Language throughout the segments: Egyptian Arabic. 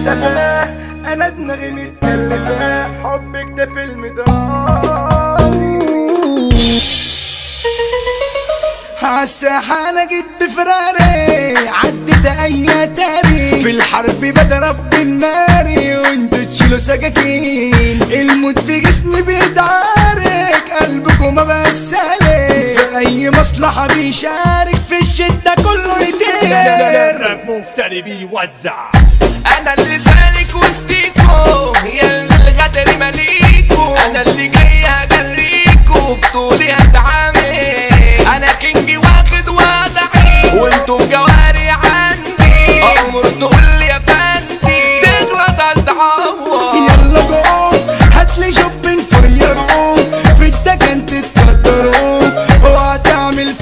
مكتفاه انا دماغي متكلفة حبك ده فيلم درامي عالساحة انا جيت بفراري عدت اي تاري في الحرب بضرب بالنار وانتوا تشيلوا سكاكين الموت في جسمي بيتعارك قلبكم ما بسالك في اي مصلحة بيشارك في الشدة كله يطير الراب مفتري بيوزع انا اللي سالك وسطيكو يا اللي الغدر مليكو انا اللي جاي هجريكو بطولي هتعامل انا كينجي واخد وضعي وانتم جواري عندي امر تقول لي يا فندي تغلط هتعور يلا جو هاتلي شوبين فور يا روم في الدكن تتقدروا وهتعمل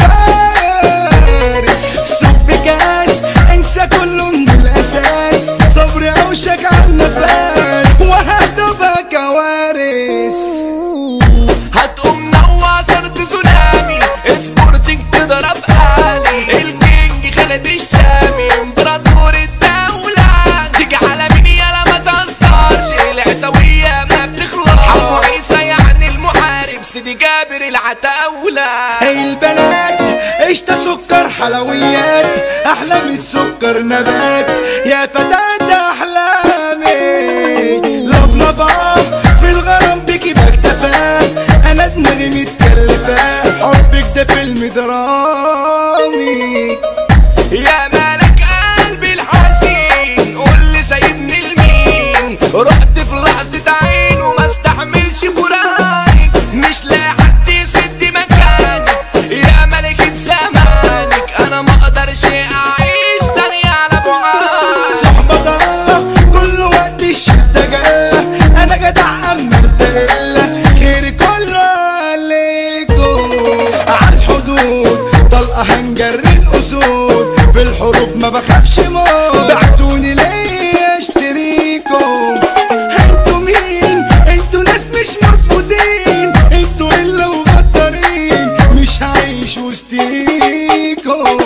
فارس صب كاس انسى كله من الاساس صبري اوشك على النفس وهتبقى كوارث هتقوم نوصر تسونامي سبورتنج تضرب آلي الكينج خالد الشامي امبراطور الدولة تيجي على مين يالا ما تهزرش العسوية ما بتخلص حمو عيسى يعني المحارب سيدي جابر العتاولة البنات قشطة سكر حلويات أحلى من السكر نبات يا فتاة أحلامي لفلفة في الغرام بيكي بكتفى أنا دماغي متكلفة حبك ده فيلم درامي يا مالك قلبي الحزين قول لي سايبني لمين رحت في لحظة عين وما استحملش فراقك مش لاقي حد يسد مكانك يا ملكة زمانك انا ما اقدرش اعيش ثانية على بعاد صحبة كل وقت الشدة جاية أنا جدع أما الدلة خيري كله عليكم عالحدود طلقة هنجري الأسود في الحروب ما بخافش موت بعتوني ليه اشتريكم انتوا مين انتوا ناس مش مظبوطين انتوا إلا وغدارين مش هعيش وسطيكم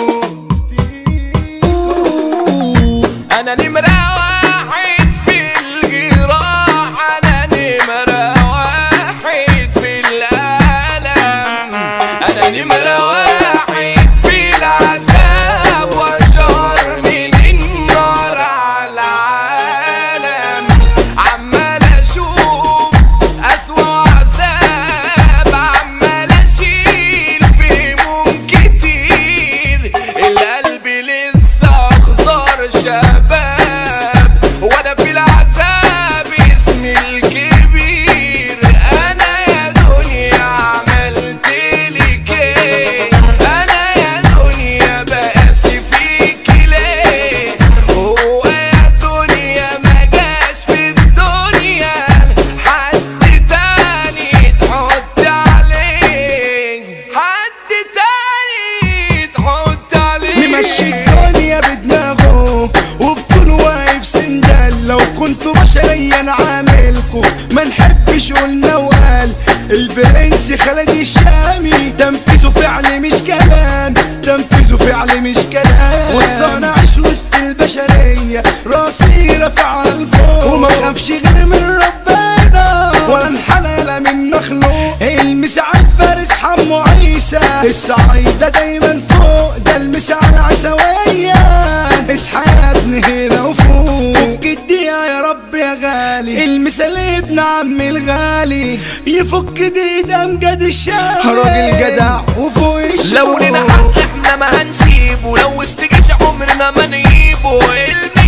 انا نمرة واحد في الجراح انا نمرة واحد في الالم انا نمرة واحد في العذاب واشهر من النار على العالم عمال اشوف اسوأ عذاب عمال اشيل في هموم كتير القلب لسه اخضر شباب وانا في العذاب اسمي الكبير انا يا دنيا عملت لك ايه انا يا دنيا بقاسي فيك ليه هو يا دنيا ما جاش في الدنيا حد تاني تحط عليه حد تاني تحط عليه نمشي الدنيا بدماغه وبكون واقف سندال لو كنت بشريا عاملكو ما نحبش قلنا وقال البرنس خالد الشامي تنفيذه فعل مش كلام تنفيذه فعل مش كلام وصانا عيش وسط البشرية راسي رافع على الفوق وما خافش غير من ربنا ولا انحلال من مخلوق المسعى فارس حمو عيسى الصعيدة دايما فوق ده المسعى العسوية اصحى يا ابني هنا وفوق فك الدقيقة يا رب يا غالي المثال ابن عمي الغالي يفك دي امجد الشام راجل جدع وفوق الشوق لو لنا حق احنا ما هنسيبه لو استجيش عمرنا ما نجيبه المثال